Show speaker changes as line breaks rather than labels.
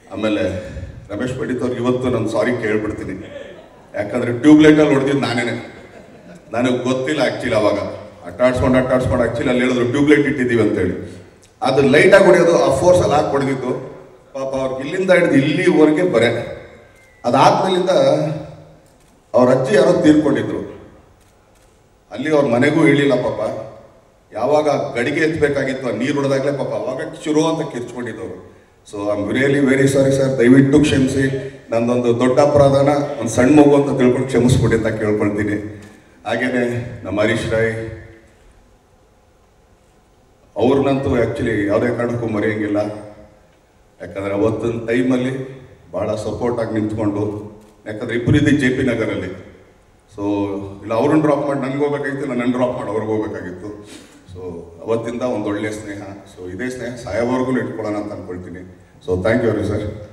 ಆಮೇಲೆ ರಮೇಶ್ ಪಂಡಿತ್ ಅವ್ರಿಗೆ ಇವತ್ತು ನಾನು ಸಾರಿ ಕೇಳ್ಬಿಡ್ತೀನಿ ಯಾಕಂದ್ರೆ ಟ್ಯೂಬ್ಲೈಟಲ್ಲಿ ಹೊಡೆದಿದ್ದು ನಾನೇನೆ ನನಗೆ ಗೊತ್ತಿಲ್ಲ ಆ್ಯಕ್ಚುಲಿ ಅವಾಗ ಅಟ್ಟಾಡ್ಸ್ಕೊಂಡು ಅಟ್ಟಾಡ್ಸ್ಕೊಂಡು ಆ್ಯಕ್ಚುಲಿ ಅಲ್ಲಿ ಹೇಳಿದ್ರು ಟ್ಯೂಬ್ಲೈಟ್ ಇಟ್ಟಿದ್ದೀವಿ ಅಂತೇಳಿ ಅದು ಲೈಟಾಗಿ ಹೊಡೆಯೋದು ಆ ಫೋರ್ಸ್ ಅಲ್ಲಿ ಹಾಕಿ ಹೊಡೆದಿದ್ದು ಪಾಪ ಅವ್ರಿಗೆ ಇಲ್ಲಿಂದ ಹಿಡಿದು ಇಲ್ಲಿವರೆಗೆ ಬರೆ ಅದಾದ್ಮೇಲಿಂದ ಅವ್ರ ಅಜ್ಜಿ ಯಾರೋ ತೀರ್ಕೊಂಡಿದ್ರು ಅಲ್ಲಿ ಅವ್ರ ಮನೆಗೂ ಇಳಿಲ್ಲ ಪಾಪ ಯಾವಾಗ ಗಡಿಗೆ ಎತ್ತಬೇಕಾಗಿತ್ತು ಆ ನೀರು ಹೊಡೆದಾಗಲೇ ಪಾಪ ಅವಾಗ ಶುರು ಅಂತ ಕಿರ್ಚ್ಕೊಂಡಿದ್ದವರು so I am really very sorry sir ದಯವಿಟ್ಟು ಕ್ಷಮಿಸಿ ನಂದೊಂದು ದೊಡ್ಡ ಅಪರಾಧನ ಒಂದು ಸಣ್ಣ ಮಗು ಅಂತ ತಿಳ್ಕೊಂಡು ಕ್ಷಮಿಸ್ಬಿಡಿ ಅಂತ ಕೇಳ್ಕೊಳ್ತೀನಿ ಹಾಗೇನೆ ನಮ್ಮ ಹರೀಶ್ ರಾಯ್ ಅವ್ರನ್ನಂತೂ ಆ್ಯಕ್ಚುಲಿ ಯಾವುದೇ ಕಾರಣಕ್ಕೂ ಮರೆಯೋಂಗಿಲ್ಲ ಯಾಕಂದರೆ ಅವತ್ತಿನ ಟೈಮಲ್ಲಿ ಭಾಳ ಸಪೋರ್ಟ್ ಆಗಿ ನಿಂತ್ಕೊಂಡು ಯಾಕಂದ್ರೆ ಇಬ್ಬರಿದ್ದೆ ಜೆ ಪಿ ನಗರಲ್ಲಿ ಸೊ ಇಲ್ಲ ಅವ್ರನ್ನ ಡ್ರಾಪ್ ಮಾಡಿ ನನಗೆ ಹೋಗ್ಬೇಕಾಗಿತ್ತು ಇಲ್ಲ ನನ್ನ ಡ್ರಾಪ್ ಮಾಡಿ ಅವ್ರಿಗೆ ಹೋಗ್ಬೇಕಾಗಿತ್ತು ಸೊ ಅವತ್ತಿಂದ ಒಂದು ಒಳ್ಳೆಯ ಸ್ನೇಹ ಸೊ ಇದೇ ಸ್ನೇಹ ಸಾಯೋವರೆಗೂ ಇಟ್ಕೊಳ್ಳೋಣ ಅಂತ ಅಂದ್ಕೊಳ್ತೀನಿ ಸೊ ಥ್ಯಾಂಕ್ ಯು ರೀ ಸರ್